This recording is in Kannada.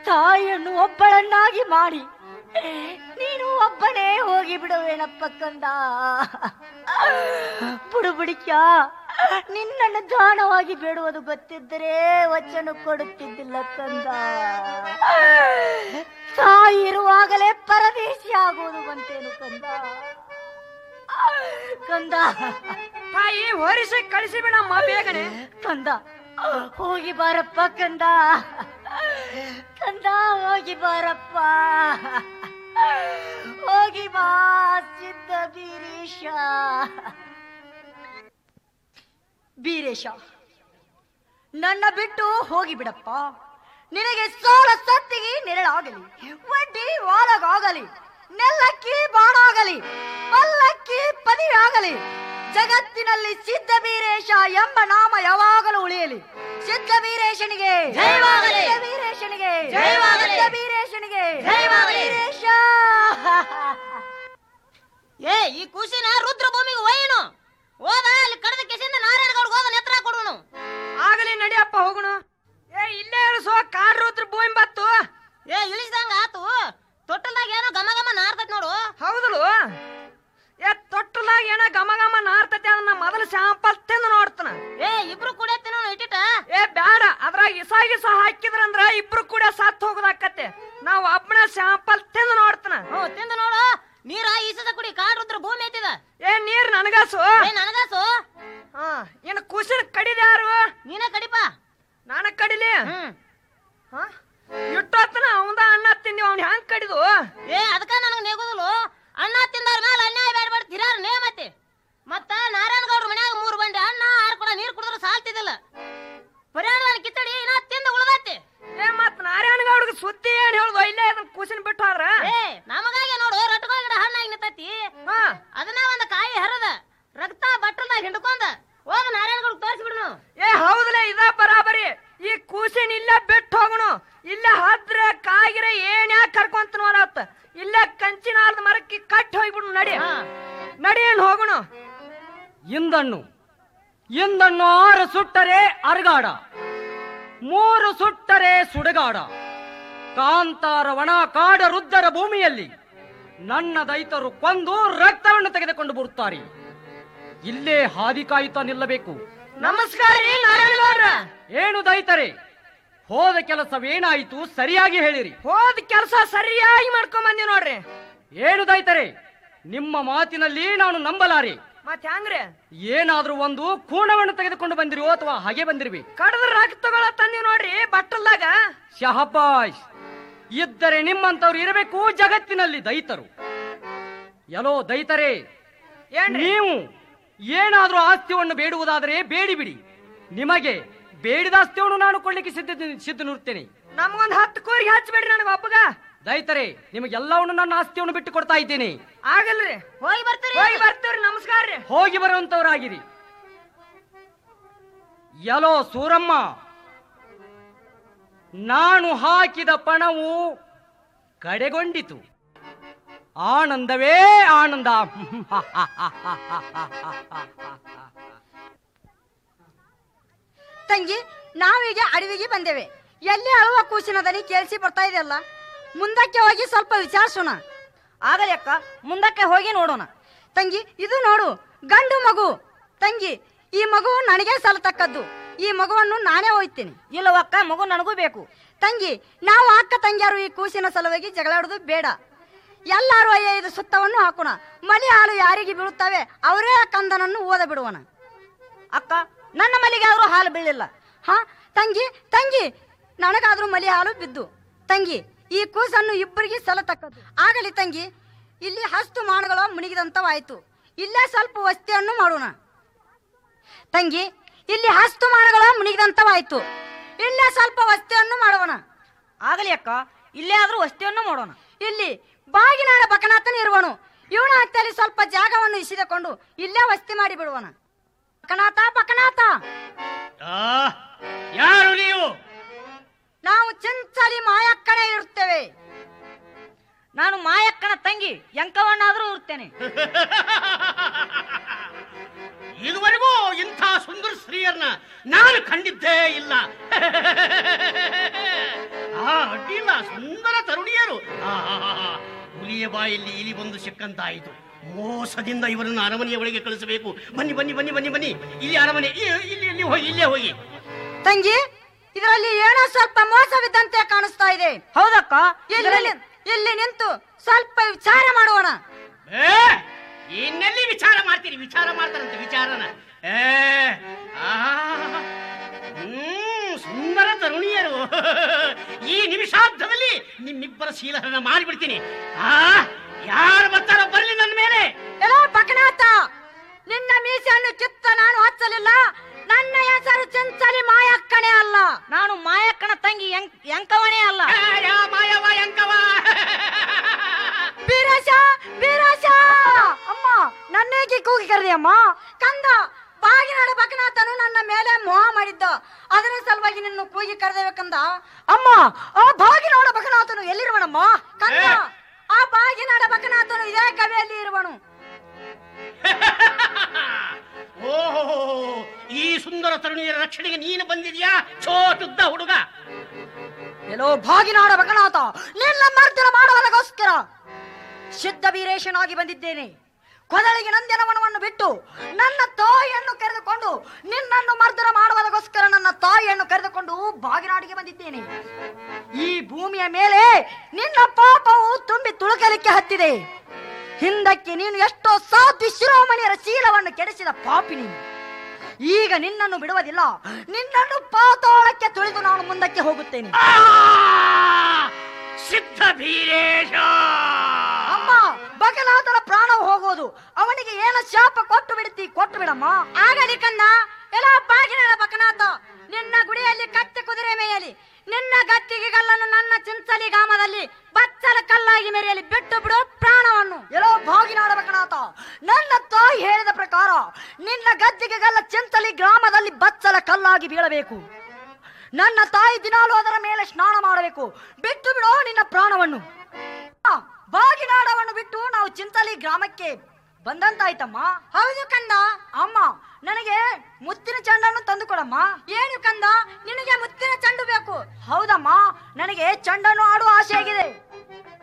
ತಾಯಿಯನ್ನು ಒಬ್ಬಳನ್ನಾಗಿ ಮಾಡಿ ನೀನು ಒಬ್ಬನೇ ಹೋಗಿ ಬಿಡುವೇನಪ್ಪ ಕಂದ ಬುಡುಬುಡಿಕ ನಿನ್ನನ್ನು ದಾನವಾಗಿ ಬೇಡುವುದು ಗೊತ್ತಿದ್ದರೆ ವಚನ ಕೊಡುತ್ತಿದ್ದಿಲ್ಲ ಕಂದ ತಾಯಿ ಇರುವಾಗಲೇ ಪರದೇಶಿ ಆಗುವುದು ಬಂತೇನು ಕಂದ ಕಂದ ತಾಯಿ ಹೊರಿಸಿ ಕಳಿಸಿ ಬಿಡಮ್ಮ ಬೇಗನೆ ಕಂದ ಹೋಗಿ ಬಾರಪ್ಪ ಕಂದ ಕಂದ ಹೋಗಿ ಬಾರಪ್ಪ ಹೋಗಿ ಬಾ ಸಿದ್ಧ ಬೀರೇಶ ಬೀರೇಶ ನನ್ನ ಬಿಟ್ಟು ಹೋಗಿ ಬಿಡಪ್ಪ ನಿನಗೆ ಸೋಳ ಸತ್ತಿಗೆ ನೆರಳಾಗಲಿ ವಡ್ಡಿ ವಾಲಗಾಗಲಿ ನೆಲ್ಲಕ್ಕಿ ಬಾಣಾಗಲಿ ಪಲ್ಲಕ್ಕಿ ಪದಿಯಾಗಲಿ ಜಗತ್ತಿನಲ್ಲಿ ಸಿದ್ಧ ಬೀರೇಶ ಎಂಬ ನಾಮ ಯಾವಾಗಲೂ ಉಳಿಯಲಿ ಸಿದ್ಧ ಬೀರೇಶನಿಗೆ ಜಯವಾಗಲಿ. ಸಿದ್ಧ ಬೀರೇಶನಿಗೆ ಜಯವಾಗಲಿ. ಸಿದ್ಧ ಬೀರೇಶನಿಗೆ ಜಯವಾಗಲಿ. ಬೀರೇಶ ಏ ಈ ಕೂಸಿನ ರುದ್ರ ಭೂಮಿಗೆ ಒಯ್ಯನು ಹೋದ ಅಲ್ಲಿ ಕಡದ ಕೆಸಿಂದ ನಾರಾಯಣಗೌಡ ಹೋದ ನೆತ್ರ ಕೊಡುವನು ಆಗಲಿ ನಡಿಯಪ್ಪ ಹೋಗುಣ ಏ ಇಲ್ಲೇ ಇಳಿಸೋ ಕಾರ್ ರುದ್ರ ಭೂಮಿ ಬತ್ತು ಏ ಇಳಿಸಿದಂಗ ಆತು ತೊಟ್ಟಲ್ದಾಗ ಏನೋ ಘಮ ಘಮ ನಾರ್ತೈತ್ ನೋಡು ಹೌದಳು ಏ ತೊಟ್ಟಲಾಗ ಏನ ಘಮ ಘಮ ನಾರ್ತೈತಿ ಅದನ್ನ ಮೊದಲು ಶಾಂಪಲ್ ತಿಂದು ನೋಡ್ತಾನ ಏ ಇಬ್ರು ಕುಡಿಯತ್ತಿನ ಇಟ್ಟಿಟ ಏ ಬ್ಯಾಡ ಅದ್ರಾಗ ಇಸ ಗಿಸ ಹಾಕಿದ್ರಂದ್ರ ಇಬ್ರು ಕೂಡ ಸತ್ ಹೋಗೋದಾಕತ್ತೆ ನಾವ್ ಒಬ್ಬನ ಶಾಂಪಲ್ ತಿಂದು ನೋಡ್ತಾನ ಹ್ಞೂ ತಿಂದು ನೋಡು ನೀರ ಈಸದ ಕುಡಿ ಕಾಡ್ ರುದ್ರ ಭೂಮಿ ಐತಿದ ಏ ನೀರ್ ನನಗಾಸು ಏ ನನಗಾಸು ಹಾ ಇನ್ನು ಕುಸಿನ ಕಡಿದ್ಯಾರು ನೀನ ಕಡಿಪ ನಾನ ಕಡಿಲಿ ಹ್ಮ್ ಹಾ ಇಟ್ಟೊತ್ತನ ಅವಂದ ಅಣ್ಣ ತಿಂದಿ ಅವ್ನ ಹ್ಯಾಂಗ್ ಕಡಿದು ಏ ಅದಕ್ಕ ನನಗ್ ನೆಗುದಿಲ್ಲ ಅಣ್ಣ ತಿಂದವ್ರ ಮೇಲೆ ಅನ್ಯಾಯ ಬೇಡಬೇಡ ತಿರಾರ ನೇಮತಿ ಮತ್ತ ನಾರಾಯಣಗೌಡ್ರ ಮನ್ಯಾಗ ಮೂರು ಬಂಡಿ ಅಣ್ಣ ಆರು ಕೂಡ ನೀರ್ ಕುಡಿದ್ರು ಸಾಲ್ತಿದಿಲ್ಲ ಪರಿಯಾಣದ ಕಿತ್ತಡಿ ಇನ್ನ ತಿಂದು ಉಳ್ದೈತಿ ಏ ಮತ್ ನಾರಾಯಣಗೌಡ್ಗೆ ಸುದ್ದಿ ಏನ್ ಹೇಳುದು ಇಲ್ಲೇ ಇದನ್ನ ಕುಸಿನ ಬಿಟ್ಟಾರ ಏ ನಮಗಾಗಿ ನೋಡು ರಟ್ಕೋ ಗಿಡ ಹಣ್ಣಾಗಿ ನಿಂತೈತಿ ಹಾ ಅದನ್ನ ಒಂದ್ ಕಾಯಿ ಹರದ ರಕ್ತ ಬಟ್ಟಲ್ದಾಗ ಹಿಂಡ್ಕೊಂಡ ಹೋಗ ನಾರಾಯಣಗೌಡ ತೋರಿಸ್ಬಿಡ್ನು ಏ ಹೌದಲೇ ಇದ ಬರಾಬರಿ ಈ ಕೂಸಿನ ಇಲ್ಲೇ ಬಿಟ್ಟು ಹೋಗುಣು ಇಲ್ಲೇ ಹದ್ರ ಕಾಗಿರ ಏನ್ ಯಾಕೆ ಕರ್ಕೊಂತ ನೋಡತ್ತ ಇಲ್ಲೇ ಕಂಚಿನಾಲ್ದ ಮರಕ್ಕೆ ಕಟ್ಟಿ ಹೋಗ್ಬಿಡು ನಡಿ ಹಾ. ನಡಿ ಏನ್ ಹೋಗುಣು ಇಂದಣ್ಣು ಇಂದಣ್ಣು ಆರು ಸುಟ್ಟರೆ ಅರಗಾಡ ಮೂರು ಸುಟ್ಟರೆ ಸುಡಗಾಡ ಕಾಂತಾರ ವನ ಕಾಡ ರುದ್ದರ ಭೂಮಿಯಲ್ಲಿ ನನ್ನ ದೈತರು ಕೊಂದು ರಕ್ತವನ್ನು ತೆಗೆದುಕೊಂಡು ಬರುತ್ತಾರೆ ಇಲ್ಲೇ ಹಾದಿ ಕಾಯುತ್ತಾ ನಿಲ್ಲಬೇಕು ನಮಸ್ಕಾರ ರೀ ನಾರಾಯಣಗೌಡ್ರ ಏನು ದೈತರೆ ಹೋದ ಕೆಲಸವೇನಾಯಿತು ಸರಿಯಾಗಿ ಹೇಳಿರಿ ಹೋದ ಕೆಲಸ ಸರಿಯಾಗಿ ಮಾಡ್ಕೊಂಡ್ ಬಂದಿ ನೋಡ್ರಿ ಏನು ದೈತರೆ ನಿಮ್ಮ ಮಾತಿನಲ್ಲಿ ನಾನು ನಂಬಲಾರೆ ಮತ್ ಹೆಂಗ್ರಿ ಏನಾದ್ರೂ ಒಂದು ಕೂಣವನ್ನು ತೆಗೆದುಕೊಂಡು ಬಂದಿರೋ ಅಥವಾ ಹಾಗೆ ಬಂದಿರ್ವಿ ಕಡದ್ರ ರಕ್ತ ತಗೊಳ ತಂದಿವ್ ನೋಡ್ರಿ ಬಟ್ಟಲ್ದಾಗ ಶಹಬಾಷ್ ಇದ್ದರೆ ನಿಮ್ಮಂತವ್ರು ಇರಬೇಕು ಜಗತ್ತಿನಲ್ಲಿ ದೈತರು ಎಲ್ಲೋ ದೈತರೇ ಏನ್ರಿ ನೀವು ಏನಾದ್ರೂ ಆಸ್ತಿಯನ್ನು ಬೇಡುವುದಾದರೆ ಬೇಡಿ ಬಿಡಿ ನಿಮಗೆ ಬೇಡಿದ ಆಸ್ತಿಯನ್ನು ನಾನು ಕೊಳ್ಳಿಕ್ಕೆ ಸಿದ್ಧ ಸಿದ್ಧನಿರುತ್ತೇನೆ ನಮ್ಗೊಂದ್ ಹತ್ತು ಕೋರಿಗೆ ಹಚ್ಬೇಡ್ರಿ ನನಗ ಒಬ್ಬಗ ದೈತರೇ ನಿಮಗೆಲ್ಲವನ್ನು ನನ್ನ ಆಸ್ತಿಯನ್ನು ಬಿಟ್ಟು ಕೊಡ್ತಾ ಇದ್ದೇನೆ ಆಗಲ್ರಿ ಹೋಗಿ ಬರ್ತೀರಿ ಹೋಗಿ ಬರ್ತೀವ್ರಿ ನಮಸ್ಕಾರ ರೀ ಹೋಗಿ ಬರುವಂತವರಾಗಿರಿ ಎಲೋ ಸೂರಮ್ಮ ನಾನು ಹಾಕಿದ ಪಣವು ಕಡೆಗೊಂಡಿತು ಆನಂದವೇ ಆನಂದ ತಂಗಿ ನಾವೀಗ ಅಡವಿಗೆ ಬಂದೇವೆ ಎಲ್ಲಿ ಅಳುವ ಕೂಸಿನ ದನಿ ಕೇಳಿಸಿ ಬರ್ತಾ ಇದೆಯಲ್ಲ ಮುಂದಕ್ಕೆ ಹೋಗಿ ಸ್ವಲ್ಪ ವಿಚಾರಿಸೋಣ ಆಗಲಿ ಅಕ್ಕ ಮುಂದಕ್ಕೆ ಹೋಗಿ ನೋಡೋಣ ತಂಗಿ ಇದು ನೋಡು ಗಂಡು ಮಗು ತಂಗಿ ಈ ಮಗು ನನಗೆ ಸಲ್ಲತಕ್ಕದ್ದು ಈ ಮಗುವನ್ನು ನಾನೇ ಒಯ್ತೀನಿ ಇಲ್ಲವಕ್ಕ ಮಗು ನನಗೂ ಬೇಕು ತಂಗಿ ನಾವು ಅಕ್ಕ ತಂಗಿಯಾರು ಈ ಕೂಸಿನ ಸಲುವಾಗಿ ಜಗಳಾಡುದು ಬೇಡ ಎಲ್ಲಾರು ಐದು ಸುತ್ತವನ್ನು ಹಾಕೋಣ ಮಲಿ ಹಾಲು ಯಾರಿಗೆ ಬೀಳುತ್ತವೆ ಅವರೇ ಆ ಕಂದನನ್ನು ಓದ ಬಿಡುವಣ ಅಕ್ಕ ನನ್ನ ಮಲಿಗೆ ಆದ್ರೂ ಹಾಲು ಬೀಳಿಲ್ಲ ಹಾ ತಂಗಿ ತಂಗಿ ನನಗಾದ್ರೂ ಮಲಿ ಹಾಲು ಬಿದ್ದು ತಂಗಿ ಈ ಕೂಸನ್ನು ಇಬ್ಬರಿಗೆ ಸಲತಕ್ಕದ್ದು ಆಗಲಿ ತಂಗಿ ಇಲ್ಲಿ ಹಸ್ತು ಮಾಣಗಳು ಮುಣಿಗಿದಂತವಾಯ್ತು ಇಲ್ಲೇ ಸ್ವಲ್ಪ ವಸ್ತಿಯನ್ನು ಮಾಡೋಣ ತಂಗಿ ಇಲ್ಲಿ ಹಸ್ತು ಮಾಣಗಳು ಮುಣಿಗಿದಂತವಾಯ್ತು ಇಲ್ಲೇ ಸ್ವಲ್ಪ ವಸ್ತಿಯನ್ನು ಮಾಡೋಣ ಆಗಲಿ ಅಕ್ಕ ಇಲ್ಲೇ ಆದ್ರೂ ವಸ್ತಿಯನ್ನು ಮಾಡೋಣ ಇಲ್ಲಿ ಬಾಗಿನಾಡ ಬಕನಾಥನ ಇರುವನು ಇವನ ಹತ್ತಿಯಲ್ಲಿ ಸ್ವಲ್ಪ ಜಾಗವನ್ನು ಇಸಿದುಕೊಂಡು ಇಲ್ಲೇ ವಸ್ತಿ ಮಾಡಿ ಬಿಡುವನ ಬಕನಾಥ ಬಕನಾಥ ಯಾರು ನೀವು ನಾವು ಚಂಚಲಿ ಮಾಯಕ್ಕನೇ ಇರುತ್ತೇವೆ ನಾನು ಮಾಯಕ್ಕನ ತಂಗಿ ಎಂಕವನ್ನಾದ್ರೂ ಇರ್ತೇನೆ ಇದುವರೆಗೂ ಇಂಥ ಸುಂದರ ಸ್ತ್ರೀಯರನ್ನ ನಾನು ಕಂಡಿದ್ದೇ ಇಲ್ಲ ಆ ಅಡ್ಡಿಲ್ಲ ಸುಂದರ ತರುಣಿಯರು ಆಹಾಹಾಹಾ. ಹುಲಿಯ ಬಾಯಲ್ಲಿ ಇಲಿ ಬಂದು ಸಿಕ್ಕಂತಾಯಿತು ಮೋಸದಿಂದ ಇವರನ್ನು ಅರಮನೆಯ ಒಳಗೆ ಕಳಿಸಬೇಕು ಬನ್ನಿ ಬನ್ನಿ ಬನ್ನಿ ಬನ್ನಿ ಬನ್ನಿ ಇಲ್ಲಿ ಅರಮನೆ ಇ- ಇಲ್ಲಿ ಇಲ್ಲಿ ಹೋಗಿ ಇಲ್ಲೇ ಹೋಗಿ ತಂಗಿ ಇದರಲ್ಲಿ ಏನೋ ಸ್ವಲ್ಪ ಮೋಸವಿದ್ದಂತೆ ಕಾಣಿಸ್ತಾ ಇದೆ ಹೌದಕ್ಕ ಇಲ್ಲಿ ಇಲ್ಲಿ ನಿಂತು ಸ್ವಲ್ಪ ವಿಚಾರ ಮಾಡೋಣ ಏ ಇನ್ನೆಲ್ಲಿ ವಿಚಾರ ಮಾಡ್ತೀರಿ ವಿಚಾರ ಮಾಡ್ತಾರಂತೆ ವಿಚಾರನ ಏ ಆಹಾಹಾಹಾ. ಹ್ಮ್ ಸುಂದರ ತರುಣಿಯರು ಈ ನಿಮಿಷಾರ್ಧದಲ್ಲಿ ನಿಮ್ಮಿಬ್ಬರ ಶೀಲಹರಣ ಮಾಡಿಬಿಡ್ತೀನಿ ಆ ಯಾರು ಬರ್ತಾರೋ ಬರ್ಲಿ ನನ್ನ ಮೇಲೆ ಎಲ್ಲೋ ಬಕನಾಥ ನಿನ್ನ ಮೀಸೆಯನ್ನು ಕಿತ್ತ ನಾನು ಹಚ್ಚಲಿಲ್ಲ ನನ್ನ ಹೆಸರು ಚಂಚಲಿ ಮಾಯಕ್ಕಣೆ ಅಲ್ಲ ನಾನು ಮಾಯಕ್ಕನ ತಂಗಿ ಎಂಕ್ ಎಂಕವನೇ ಅಲ್ಲ ಆ, ಯಾ ಮಾಯವ ಎಂಕವ ವೀರೇಶ ವೀರೇಶ ಅಮ್ಮ ನನ್ನೇಗೆ ಕೂಗಿ ಕರೆದೆಯಮ್ಮ ಕಂದ ಬಾಗಿನಾಡ ಬಕನಾಥನು ನನ್ನ ಮೇಲೆ ಮೋಹ ಮಾಡಿದ್ದ ಅದರ ಸಲುವಾಗಿ ನಿನ್ನ ಕೂಗಿ ಕರೆದೇಬೇಕಂದ ಅಮ್ಮ ಆ ಬಾಗಿನಾಡ ಬಕನಾಥನು ಎಲ್ಲಿರುವನಮ್ಮ ಕಂದ ಏ. ಆ ಬಾಗಿನಾಡ ಬಕನಾಥನು ಇದೇ ಕವಿಯಲ್ಲಿ ಇರುವನು ಓಹೋ ಈ ಸುಂದರ ತರುಣಿಯರ ರಕ್ಷಣೆಗೆ ನೀನು ಬಂದಿದ್ಯಾ ಚೋಟುದ್ದ ಹುಡುಗ ಎಲ್ಲೋ ಭಾಗಿನಾಡ ಬಕನಾಥ ನಿನ್ನ ಮರ್ದನ ಮಾಡುವುದಕ್ಕೋಸ್ಕರ ಸಿದ್ಧ ವೀರೇಶನಾಗಿ ಬಂದಿದ್ದೇನೆ ಕೊದಳಿಗೆ ನಂದನವನವನ್ನು ಬಿಟ್ಟು ನನ್ನ ತಾಯಿಯನ್ನು ಕರೆದುಕೊಂಡು ನಿನ್ನನ್ನು ಮರ್ದನ ಮಾಡುವುದಕ್ಕೋಸ್ಕರ ನನ್ನ ತಾಯಿಯನ್ನು ಕರೆದುಕೊಂಡು ಬಾಗಿನಾಡಿಗೆ ಬಂದಿದ್ದೇನೆ ಈ ಭೂಮಿಯ ಮೇಲೆ ನಿನ್ನ ಪಾಪವು ತುಂಬಿ ತುಳುಕಲಿಕ್ಕೆ ಹತ್ತಿದೆ ಹಿಂದಕ್ಕೆ ನೀನು ಎಷ್ಟೋ ಸಾಧ್ವಿ ಶಿರೋಮಣಿಯರ ಶೀಲವನ್ನು ಕೆಡಿಸಿದ ಪಾಪಿ ನೀನು ಈಗ ನಿನ್ನನ್ನು ಬಿಡುವುದಿಲ್ಲ ನಿನ್ನನ್ನು ಪಾತಾಳಕ್ಕೆ ತುಳಿದು ನಾನು ಮುಂದಕ್ಕೆ ಹೋಗುತ್ತೇನೆ ಆ! ಸಿದ್ಧ ಭೀರೇಶ ಅಮ್ಮ ಬಗಲಾದರ ಪ್ರಾಣವು ಹೋಗೋದು ಅವನಿಗೆ ಏನ ಶಾಪ ಕೊಟ್ಟು ಬಿಡುತ್ತಿ ಕೊಟ್ಟು ಬಿಡಮ್ಮ ಆಗಲಿ ಕಂದ ಎಲ್ಲ ಬಾಗಿನ ಬಕನಾಥ ನಿನ್ನ ಗುಡಿಯಲ್ಲಿ ಕತ್ತೆ ಕುದುರೆ ಮೇಯಲಿ ನಿನ್ನ ಗತ್ತಿಗೆ ಕಲ್ಲನ್ನು ನನ್ನ ಚಿಂಚಲಿ ಗ್ರಾಮದಲ್ಲಿ ಬಚ್ಚಲ ಕಲ್ಲಾಗಿ ಮೆರೆಯಲಿ ಬಿಟ್ಟು ಬಿಡು ಪ್ರಾಣವನ್ನು ಎಲ್ಲೋ ಬಾಗಿನಾಡ ಬಕನಾಥ ನನ್ನ ತಾಯಿ ಹೇಳಿದ ಪ್ರಕಾರ ನಿನ್ನ ಗದ್ದಿಗೆ ಗಲ್ಲ ಚಿಂಚಲಿ ಗ್ರಾಮದಲ್ಲಿ ಬಚ್ಚಲ ಕಲ್ಲಾಗಿ ಬೀಳಬೇಕು ನನ್ನ ತಾಯಿ ದಿನಾಲು ಅದರ ಮೇಲೆ ಸ್ನಾನ ಮಾಡಬೇಕು ಬಿಟ್ಟು ಬಿಡೋ ನಿನ್ನ ಪ್ರಾಣವನ್ನು ಆ, ಬಾಗಿನಾಡವನ್ನು ಬಿಟ್ಟು ನಾವು ಚಿಂತಲಿ ಗ್ರಾಮಕ್ಕೆ ಬಂದಂತಾಯ್ತಮ್ಮ ಹೌದು ಕಂದ ಅಮ್ಮ ನನಗೆ ಮುತ್ತಿನ ಚೆಂಡನ್ನು ತಂದು ಕೊಡಮ್ಮ ಏನು ಕಂದ ನಿನಗೆ ಮುತ್ತಿನ ಚೆಂಡು ಬೇಕು ಹೌದಮ್ಮ ನನಗೆ ಚೆಂಡನ್ನು ಆಡುವ ಆಸೆ ಆಗಿದೆ